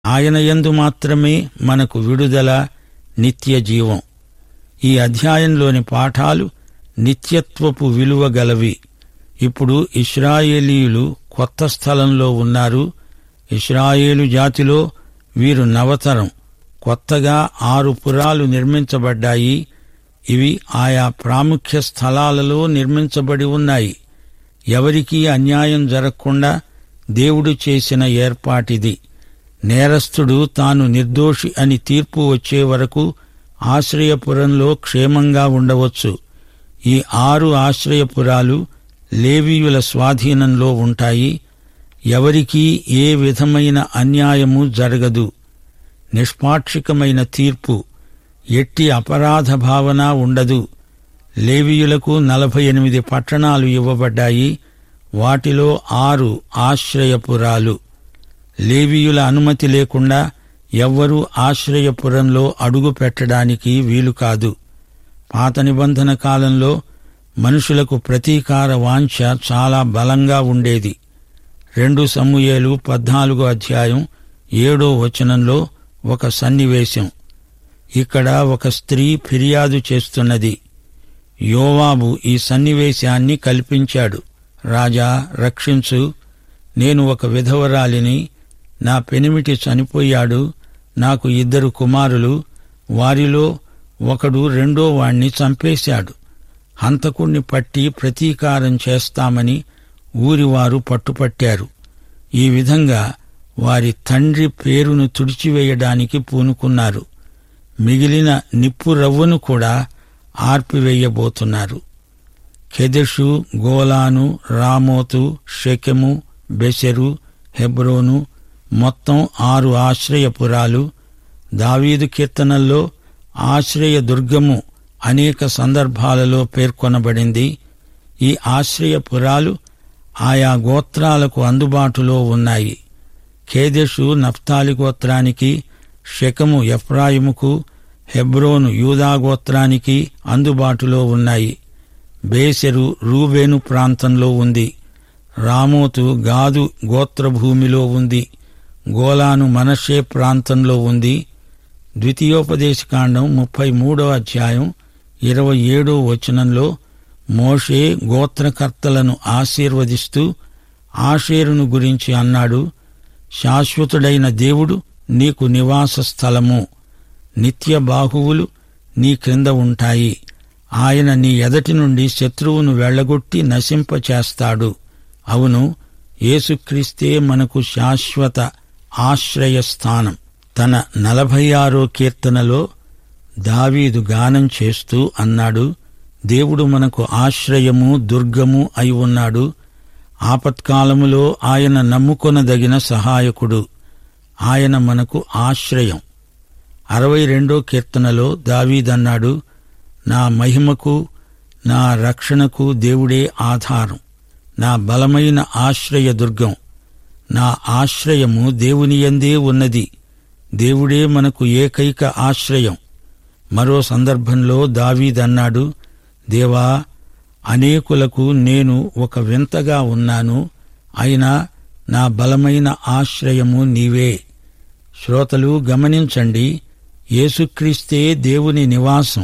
ఆయన యందు మాత్రమే మనకు విడుదల నిత్య జీవం ఈ అధ్యాయంలోని పాఠాలు నిత్యత్వపు విలువ గలవి ఇప్పుడు ఇస్రాయేలీయులు కొత్త స్థలంలో ఉన్నారు ఇస్రాయేలు జాతిలో వీరు నవతరం కొత్తగా ఆరు పురాలు నిర్మించబడ్డాయి ఇవి ఆయా ప్రాముఖ్య స్థలాలలో నిర్మించబడి ఉన్నాయి ఎవరికీ అన్యాయం జరగకుండా దేవుడు చేసిన ఏర్పాటిది నేరస్తుడు తాను నిర్దోషి అని తీర్పు వచ్చే వరకు ఆశ్రయపురంలో క్షేమంగా ఉండవచ్చు ఈ ఆరు ఆశ్రయపురాలు లేవీయుల స్వాధీనంలో ఉంటాయి ఎవరికీ ఏ విధమైన అన్యాయము జరగదు నిష్పాక్షికమైన తీర్పు ఎట్టి అపరాధ భావన ఉండదు లేవీయులకు నలభై ఎనిమిది పట్టణాలు ఇవ్వబడ్డాయి వాటిలో ఆరు ఆశ్రయపురాలు లేవీయుల అనుమతి లేకుండా ఎవ్వరూ ఆశ్రయపురంలో అడుగు పెట్టడానికి వీలు కాదు పాత నిబంధన కాలంలో మనుషులకు ప్రతీకార వాంఛ చాలా బలంగా ఉండేది రెండు సమూయేలు పద్నాలుగో అధ్యాయం ఏడో వచనంలో ఒక సన్నివేశం ఇక్కడ ఒక స్త్రీ ఫిర్యాదు చేస్తున్నది యోవాబు ఈ సన్నివేశాన్ని కల్పించాడు రాజా రక్షించు నేను ఒక విధవరాలిని నా పెనిమిటి చనిపోయాడు నాకు ఇద్దరు కుమారులు వారిలో ఒకడు రెండో వాణ్ణి చంపేశాడు హంతకుణ్ణి పట్టి ప్రతీకారం చేస్తామని ఊరివారు పట్టుపట్టారు ఈ విధంగా వారి తండ్రి పేరును తుడిచివేయడానికి పూనుకున్నారు మిగిలిన నిప్పు రవ్వను కూడా ఆర్పివేయబోతున్నారు కెదెషు గోలాను రామోతు షెకెము బెసెరు హెబ్రోను మొత్తం ఆరు ఆశ్రయపురాలు దావీదు కీర్తనల్లో ఆశ్రయ దుర్గము అనేక సందర్భాలలో పేర్కొనబడింది ఈ ఆశ్రయపురాలు ఆయా గోత్రాలకు అందుబాటులో ఉన్నాయి ఖేదెషు నఫ్తాలి గోత్రానికి షెకము ఎఫ్రాయిముకు హెబ్రోను యూదా గోత్రానికి అందుబాటులో ఉన్నాయి బేసెరు రూబేను ప్రాంతంలో ఉంది రామోతు గాదు గోత్రభూమిలో ఉంది గోలాను మనషే ప్రాంతంలో ఉంది ద్వితీయోపదేశకాండం ముప్పై మూడో అధ్యాయం ఇరవై ఏడో వచనంలో మోషే గోత్రకర్తలను ఆశీర్వదిస్తూ ఆషేరును గురించి అన్నాడు శాశ్వతుడైన దేవుడు నీకు నివాస స్థలము నిత్య బాహువులు నీ క్రింద ఉంటాయి ఆయన నీ ఎదటి నుండి శత్రువును వెళ్లగొట్టి నశింపచేస్తాడు అవును యేసుక్రీస్తే మనకు శాశ్వత ఆశ్రయస్థానం తన నలభై ఆరో కీర్తనలో దావీదు గానం చేస్తూ అన్నాడు దేవుడు మనకు ఆశ్రయము దుర్గము అయి ఉన్నాడు ఆపత్కాలములో ఆయన నమ్ముకొనదగిన సహాయకుడు ఆయన మనకు ఆశ్రయం అరవై రెండో కీర్తనలో దావీదన్నాడు నా మహిమకు నా రక్షణకు దేవుడే ఆధారం నా బలమైన ఆశ్రయ దుర్గం నా ఆశ్రయము దేవునియందే ఉన్నది దేవుడే మనకు ఏకైక ఆశ్రయం మరో సందర్భంలో దావీదన్నాడు దేవా అనేకులకు నేను ఒక వింతగా ఉన్నాను అయినా నా బలమైన ఆశ్రయము నీవే శ్రోతలు గమనించండి యేసుక్రీస్తే దేవుని నివాసం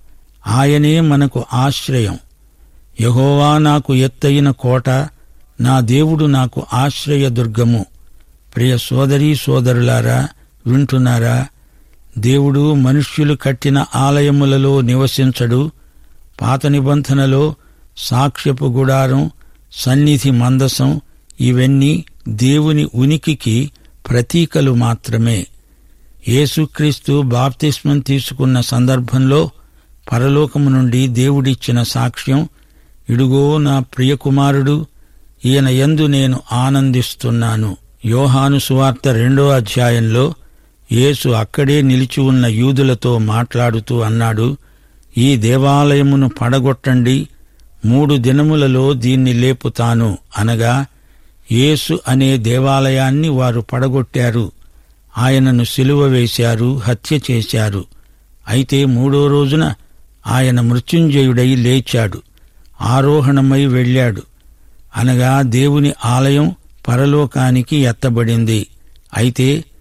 ఆయనే మనకు ఆశ్రయం యహోవా నాకు ఎత్తయిన కోట నా దేవుడు నాకు ఆశ్రయ దుర్గము ప్రియ సోదరీ సోదరులారా వింటున్నారా దేవుడు మనుష్యులు కట్టిన ఆలయములలో నివసించడు పాత నిబంధనలో సాక్ష్యపు గుడారం సన్నిధి మందసం ఇవన్నీ దేవుని ఉనికికి ప్రతీకలు మాత్రమే యేసుక్రీస్తు బాప్తిస్మం తీసుకున్న సందర్భంలో పరలోకము నుండి దేవుడిచ్చిన సాక్ష్యం ఇడుగో నా ప్రియకుమారుడు ఈయన యందు నేను ఆనందిస్తున్నాను యోహాను సువార్త రెండో అధ్యాయంలో యేసు అక్కడే నిలిచి ఉన్న యూదులతో మాట్లాడుతూ అన్నాడు ఈ దేవాలయమును పడగొట్టండి మూడు దినములలో దీన్ని లేపుతాను అనగా యేసు అనే దేవాలయాన్ని వారు పడగొట్టారు ఆయనను సిలువ వేశారు హత్య చేశారు అయితే మూడో రోజున ఆయన మృత్యుంజయుడై లేచాడు ఆరోహణమై వెళ్ళాడు అనగా దేవుని ఆలయం పరలోకానికి ఎత్తబడింది అయితే